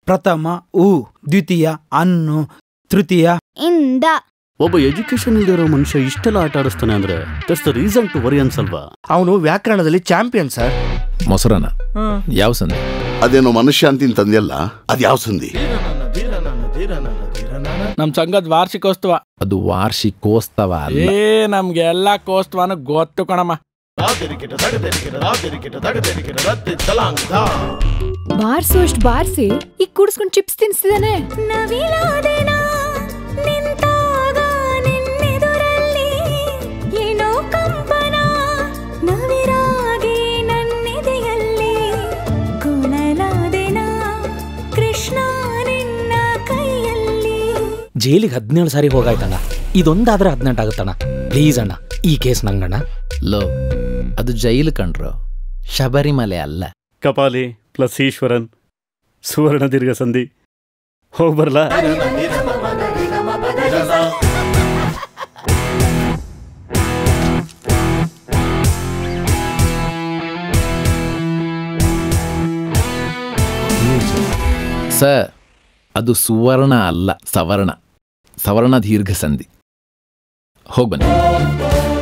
ಪ್ರಥಮ ಉ ದ್ವಿತೀಯ ಅನ್ನು ತೃತೀಯ ಇಂದ ಒಬ್ಬ ಎಜುಕೇಶನ್ ಇಲ್ದಿರೋ ಮನುಷ್ಯ ಇಷ್ಟೆಲ್ಲ ಆಟ ಆಡಿಸ್ತಾನೆ ಅಂದ್ರೆ that's the reason to worry ಅನ್ಸಲ್ವಾ ಅವನು ವ್ಯಾಕರಣದಲ್ಲಿ ಚಾಂಪಿಯನ್ ಸರ್ ಮೊಸರನ್ನ ಯಾವ ಸಂಧಿ ಅದೇನೋ ಮನುಷ್ಯ ಅಂತಿನ ತಂದೆಯಲ್ಲ ಅದ್ಯಾವ ಸಂಧಿ ನಮ್ ಸಂಘದ ವಾರ್ಷಿಕೋತ್ಸವ ಅದು ವಾರ್ಷಿಕೋತ್ಸವ ಅಲ್ಲ ಏ ನಮ್ಗೆ ಎಲ್ಲಾ ಕೋತ್ಸವನು ಗೊತ್ತು ಕಣಮ್ಮ ಬಾರ್ಸೋಷ್ಟ್ ಬಾರ್ಸಿ ಈಗ ಕುಡಿಸ್ಕೊಂಡ್ ಚಿಪ್ಸ್ ತಿನ್ಸ್ತಿದಾನೆ ನವಿಲಾದೆನ ನಿಂತಾಗ ನಿನ್ನೆದುರಲ್ಲಿ ಏನೋ ಕಂಪನ ನವಿರಾಗಿ ನನ್ನೆದೆಯಲ್ಲಿ ಕೊಳಲಾದೆನ ಕೃಷ್ಣ ನಿನ್ನ ಕೈಯಲ್ಲಿ ಜೈಲಿಗೆ ಹದಿನೇಳು ಸಾರಿ ಹೋಗಾಯ್ತಣ್ಣ ಇದೊಂದಾದ್ರೆ ಹದಿನೆಂಟು ಆಗುತ್ತಣ್ಣ ಪ್ಲೀಸ್ ಅಣ್ಣ ಈ ಕೇಸ್ ನಂಗಣ್ಣ ಲೋ ಅದು ಜೈಲು ಕಂಡ್ರು ಶಬರಿಮಲೆ ಅಲ್ಲ ಕಪಾಲಿ ಪ್ಲಸ್ ಈಶ್ವರನ್ ಸುವರ್ಣ ದೀರ್ಘ ಸಂಧಿ ಹೋಗ್ ಬರ್ಲಾ ಸರ್ ಅದು ಸುವರ್ಣ ಅಲ್ಲ ಸವರ್ಣ ಸವರ್ಣ ದೀರ್ಘ ಸಂಧಿ ಹೋಗ್ಬನ್ನಿ